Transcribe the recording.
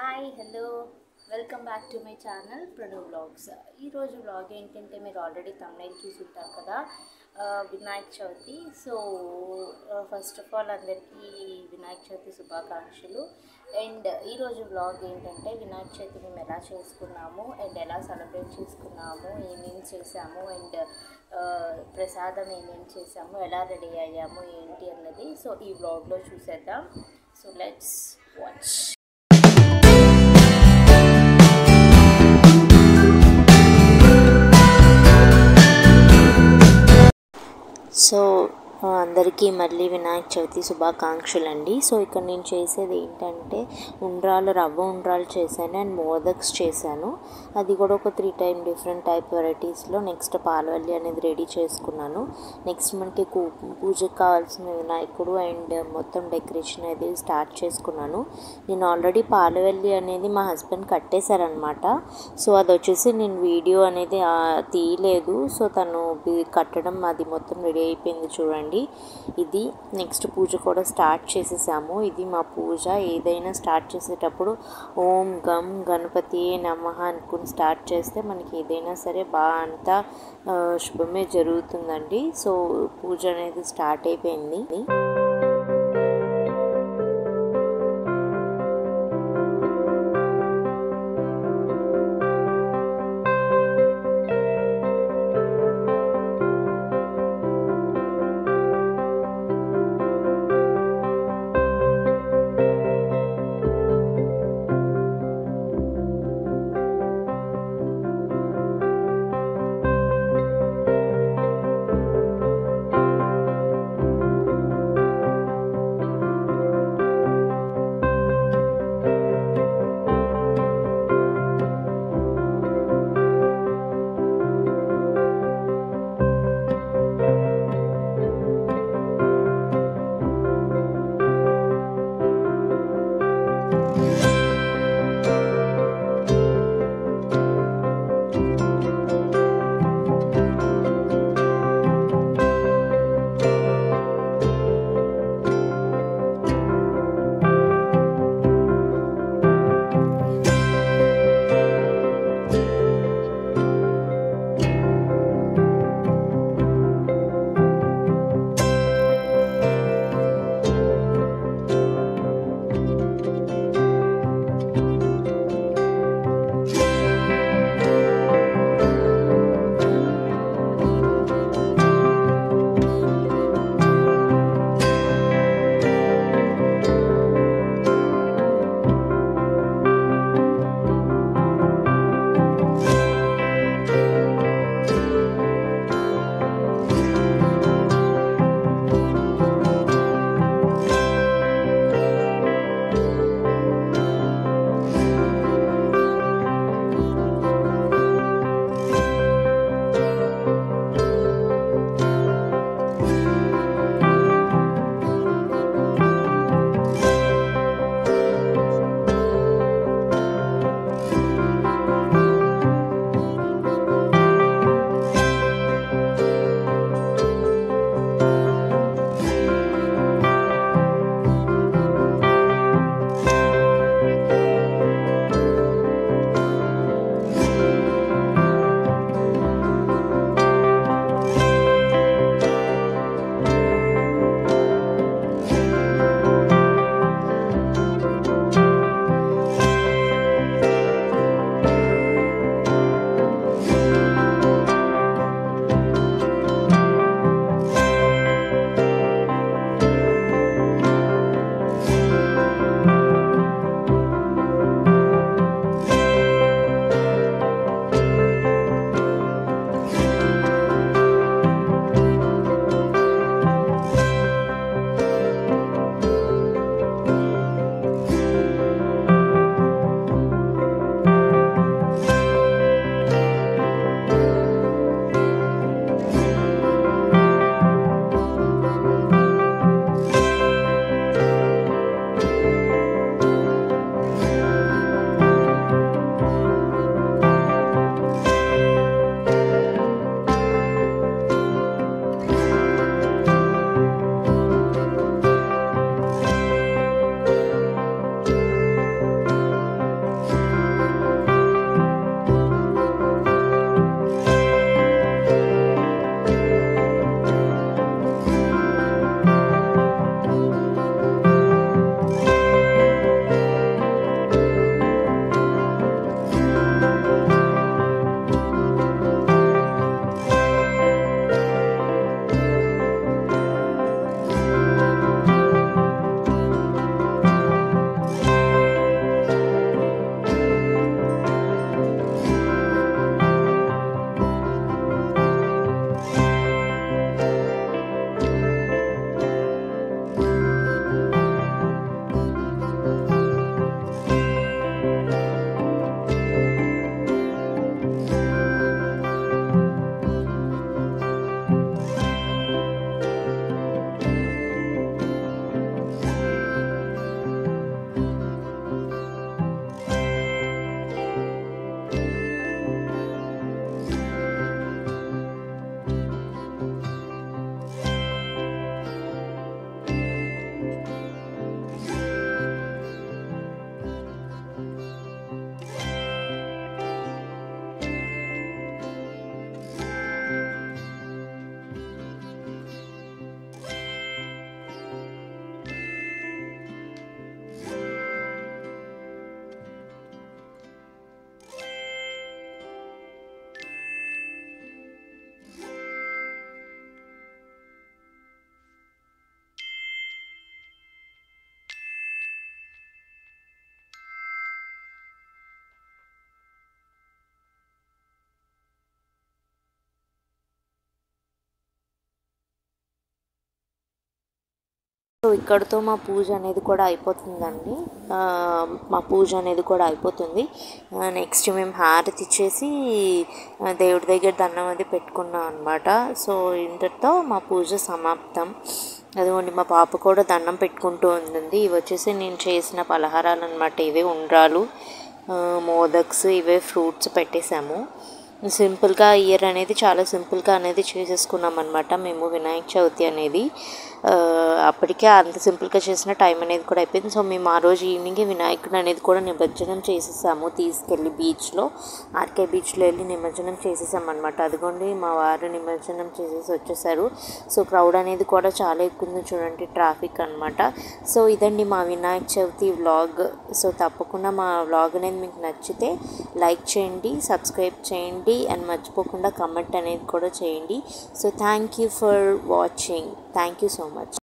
hi hello welcome back to my channel Pranav vlogs ఈరోజు vlog ఏంటంటే మీరు ఆల్రెడీ తమిళ చూసి ఉంటారు కదా ఆ, Vinayaka Chavithi so first of all అందరికీ వినాయక చవితి శుభాకాంక్షలు అండ్ ఈరోజు బ్లాగ్ ఏంటంటే వినాయక చవితి మేము ఎలా చేసుకున్నాము అండ్ ఎలా సెలబ్రేట్ చేసుకున్నాము ఏమేమి చేసాము అండ్ ప్రసాదం ఏమేమి చేసాము ఎలా రెడీ అయ్యాము ఏంటి అన్నది సో ఈ బ్లాగ్లో చూసేద్దాం సో లెట్స్ వాచ్ సో ఆ, అందరికీ మళ్ళీ వినాయక చవితి శుభాకాంక్షలు అండి సో ఇక్కడ నేను చేసేది ఏంటంటే ఉండ్రాలు రవ్వ ఉండ్రాలు చేశాను అండ్ మోదక్స్ చేశాను అది కూడా ఒక త్రీ టైమ్ డిఫరెంట్ టైప్ వెరైటీస్లో నెక్స్ట్ పాలవల్లి అనేది రెడీ చేసుకున్నాను నెక్స్ట్ మనకి కూ పూజకు కావాల్సిన వినాయకుడు అండ్ మొత్తం డెకరేషన్ అనేది స్టార్ట్ చేసుకున్నాను నేను ఆల్రెడీ పాలవల్లి అనేది మా హస్బెండ్ కట్టేశారనమాట సో అది వచ్చేసి నేను వీడియో అనేది ఆ, తీయలేదు సో తను బి- కట్టడం అది మొత్తం రెడీ అయిపోయింది చూడండి ఇది నెక్స్ట్ పూజ కూడా స్టార్ట్ చేసేసాము ఇది మా పూజ ఏదైనా స్టార్ట్ చేసేటప్పుడు ఓం గం గణపతి నమః అనుకుని స్టార్ట్ చేస్తే మనకి ఏదైనా సరే బాగా అంతా ఆ, శుభమే జరుగుతుందండి సో పూజ అనేది స్టార్ట్ అయిపోయింది సో ఇక్కడితో మా పూజ అనేది కూడా అయిపోతుందండి ఆ, మా పూజ అనేది కూడా అయిపోతుంది నెక్స్ట్ మేము హారతి ఇచ్చేసి ఆ, దేవుడి దగ్గర దండం అది పెట్టుకున్నాం అనమాట సో ఇంతటితో మా పూజ సమాప్తం అదిగోండి మా పాప కూడా దండం పెట్టుకుంటూ ఉంది ఇవి వచ్చేసి నేను చేసిన పలహారాలు అనమాట ఇవే ఉండ్రాలు ఆ, మోదక్స్ ఇవే ఫ్రూట్స్ పెట్టేశాము సింపుల్గా ఇయర్ అనేది చాలా సింపుల్గా అనేది చేసేసుకున్నాం అనమాట మేము వినాయక చవితి అనేది ఆ, అప్పటికే అంత సింపుల్గా చేసిన టైం అనేది కూడా అయిపోయింది సో మేము ఆ రోజు ఈవినింగ్ వినాయకుడు అనేది కూడా నిమజ్జనం చేసేసాము తీసుకెళ్ళి బీచ్లో ఆర్కే బీచ్లో వెళ్ళి నిమజ్జనం చేసేసాం అనమాట అదిగోండి మా వారు నిమజ్జనం చేసేసి వచ్చేసారు సో క్రౌడ్ అనేది కూడా చాలా ఎక్కువ ఉంది చూడండి ట్రాఫిక్ అనమాట సో ఇదండి మా వినాయక చవితి వ్లాగ్ సో తప్పకుండా మా వ్లాగ్ అనేది మీకు నచ్చితే లైక్ చేయండి సబ్స్క్రైబ్ చేయండి అండ్ మర్చిపోకుండా కమెంట్ అనేది కూడా చేయండి so thank you for watching thank you so much